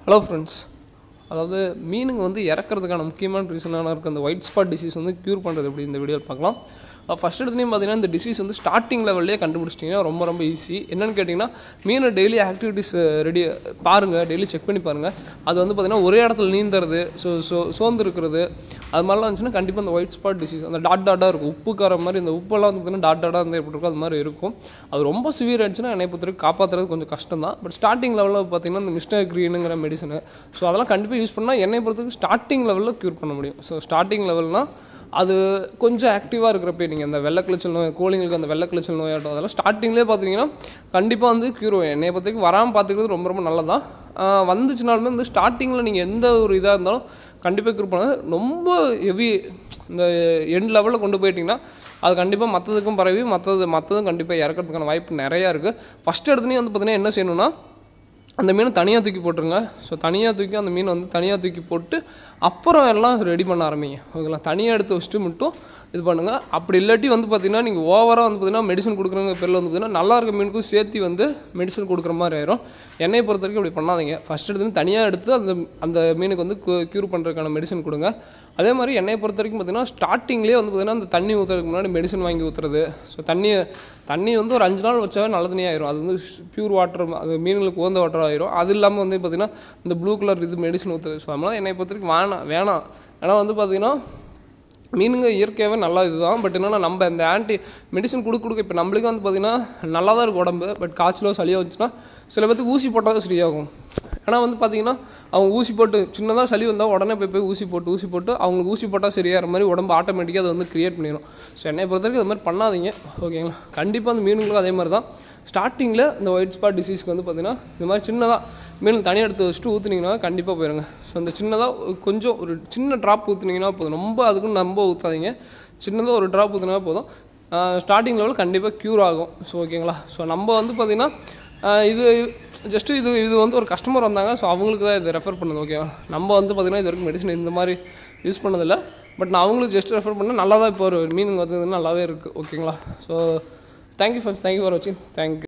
hello friends அதாவது மீனுங்க வந்து இறக்கறதுக்கான முக்கியமான ரீசன் என்ன இருக்குது அந்த ஒயிட் ஸ்பாட் டிசீஸ் வந்து க்யூர் பண்ணுறது எப்படி இந்த வீடியோவில் பார்க்கலாம் ஃபஸ்ட் எடுத்துலையும் பார்த்தீங்கன்னா இந்த டிசீஸ் வந்து ஸ்டார்டிங் லெவல்லே கண்டுபிடிச்சிட்டிங்கன்னா ரொம்ப ரொம்ப ஈஸி என்னன்னு கேட்டிங்கன்னா மீனை டெய்லி ஆக்டிவிட்டிஸ் ரெடி பாருங்கள் டெய்லி செக் பண்ணி பாருங்கள் அது வந்து பார்த்தீங்கன்னா ஒரே இடத்துல நீந்துறது ஸோ ஸோ சோர்ந்து இருக்கிறது அது மாதிரிலாம் இருந்துச்சுன்னா கண்டிப்பாக அந்த ஒயிட் ஸ்பாட் டிசீஸ் அந்த டாட் டாட்டாக இருக்கும் உப்பு கார மாதிரி இந்த உப்பெல்லாம் வந்து பார்த்தீங்கன்னா டாட் டாட்டாக வந்து எப்படி இருக்கும் அது மாதிரி இருக்கும் அது ரொம்ப சிவியர் ஆயிடுச்சுன்னா என்னை பொறுத்தவரைக்கும் காப்பாற்றுறது கொஞ்சம் கஷ்டம் தான் பட் ஸ்டார்டிங் லெவலில் பார்த்தீங்கன்னா இந்த மிஸ்டர் க்ரீனுங்கிற மெடிசனு ஸோ அதெல்லாம் கண்டிப்பாக யூஸ் பண்ணால் என்னை பொறுத்தவரைக்கும் ஸ்டார்டிங் லெவலில் க்யூர் பண்ண முடியும் ஸோ ஸ்டார்டிங் லெவல்னால் அது கொஞ்சம் ஆக்டிவாக இருக்கிறப்ப நீங்கள் அந்த வெள்ளை கிளச்சல் நோய் கோழிங்களுக்கு அந்த வெள்ளை கிளச்சல் நோயாட்டம் அதெல்லாம் ஸ்டார்டிங்லேயே பார்த்தீங்கன்னா கண்டிப்பாக வந்து க்யூர் என்னை பொறுத்த வரைக்கும் வராமல் பார்த்துக்கிறது ரொம்ப ரொம்ப நல்லதான் வந்துச்சுனாலுமே இந்த ஸ்டார்டிங்கில் நீங்கள் எந்த ஒரு இதாக இருந்தாலும் கண்டிப்பாக க்யூர் பண்ண ரொம்ப ஹெவி இந்த எண்ட் லெவலில் கொண்டு போயிட்டீங்கன்னா அது கண்டிப்பாக மற்றதுக்கும் பரவி மற்றது மற்றதும் கண்டிப்பாக இறக்கிறதுக்கான வாய்ப்பு நிறையா இருக்குது ஃபஸ்ட் இடத்துலையும் வந்து பார்த்தீங்கன்னா என்ன செய்யணும்னா அந்த மீனை தனியாக தூக்கி போட்டுருங்க ஸோ தனியாக தூக்கி அந்த மீனை வந்து தனியாக தூக்கி போட்டு அப்புறம் எல்லாம் ரெடி பண்ண ஆரம்பிங்க ஓகேங்களா தனியாக எடுத்து வச்சுட்டு மட்டும் இது பண்ணுங்கள் அப்படி இல்லாட்டி வந்து பார்த்தீங்கன்னா நீங்கள் ஓவராக வந்து பார்த்தீங்கன்னா மெடிசன் கொடுக்குறவங்க பேரில் வந்து பார்த்தீங்கன்னா நல்லா இருக்க மீனுக்கும் சேர்த்து வந்து மெடிசன் கொடுக்குற மாதிரி ஆயிரும் என்னை பொறுத்த வரைக்கும் அப்படி பண்ணாதீங்க ஃபஸ்ட் எடுத்து தனியாக எடுத்து அந்த அந்த மீனுக்கு வந்து க்யூர் பண்ணுறதுக்கான மெடிசன் கொடுங்க அதே மாதிரி என்னை பொறுத்த வரைக்கும் பார்த்தீங்கன்னா ஸ்டார்டிங்லேயே வந்து பார்த்தீங்கன்னா அந்த தண்ணி ஊற்றுறதுக்கு முன்னாடி மெடிசன் வாங்கி ஊற்றுறது ஸோ தண்ணியை தண்ணி வந்து ஒரு அஞ்சு நாள் வச்சாவே நல்ல தண்ணி ஆயிரும் அது வந்து பியூர் வாட்டர் அது மீன்களுக்கு உகந்த வாட்டர் ஆயிரும் அது இல்லாமல் வந்து பார்த்தீங்கன்னா இந்த ப்ளூ கலர் இது மெடிசன் ஊற்றுறது ஸோ அதனால் என்னை பொறுத்த வரைக்கும் வேணாம் வேணாம் ஏன்னா வந்து பார்த்தீங்கன்னா மீனுங்க இயற்கையாகவே நல்லா இதுதான் பட் என்னன்னா நம்ம இந்த ஆன்டி மெடிசன் கொடுக்க கொடுக்க இப்போ நம்மளுக்கு வந்து பார்த்தீங்கன்னா நல்லா தான் இருக்கும் உடம்பு பட் காய்ச்சலோ சளியோ வந்துச்சுன்னா சில பேர்த்துக்கு ஊசி போட்டால் தான் சரியாகும் ஏன்னா வந்து பார்த்தீங்கன்னா அவங்க ஊசி போட்டு சின்னதாக சளி வந்தால் உடனே போய் போய் ஊசி போட்டு ஊசி போட்டு அவங்களுக்கு ஊசி போட்டால் சரியாகிற மாதிரி உடம்பு ஆட்டோமேட்டிக்காக அதை வந்து க்ரியேட் பண்ணிடும் ஸோ என்னை பொறுத்த வரைக்கும் அது மாதிரி பண்ணாதீங்க ஓகேங்களா கண்டிப்பாக அந்த மீனுங்களும் அதே மாதிரி தான் ஸ்டார்டிங்கில் இந்த ஒயிட் ஸ்பாட் டிசீஸ்க்கு வந்து பார்த்தீங்கன்னா இந்த மாதிரி சின்னதாக மீன் தனியாக எடுத்து வச்சுட்டு ஊற்றுனீங்கன்னா கண்டிப்பாக போயிருங்க ஸோ அந்த சின்னதாக கொஞ்சம் ஒரு சின்ன ட்ராப் ஊற்றுனீங்கன்னா போதும் ரொம்ப அதுக்குன்னு நம்ப ஊற்றாதீங்க சின்னதாக ஒரு ட்ராப் ஊற்றுனா போதும் ஸ்டார்டிங் லெவல் கண்டிப்பாக க்யூர் ஆகும் ஸோ ஓகேங்களா ஸோ நம்ம வந்து பார்த்திங்கன்னா இது ஜஸ்ட்டு இது இது வந்து ஒரு கஸ்டமர் வந்தாங்க ஸோ அவங்களுக்கு தான் இது ரெஃபர் பண்ணுது ஓகேவா நம்ம வந்து பார்த்திங்கன்னா இது வரைக்கும் மெடிசன் இந்த மாதிரி யூஸ் பண்ணதில்லை பட் நான் அவங்களுக்கு ஜஸ்ட் ரெஃபர் பண்ணேன் நல்லா தான் இப்போ ஒரு மீனுங்க வந்து நல்லாவே இருக்குது ஓகேங்களா so thank you friends thank you for வாட்சிங் தேங்க்யூ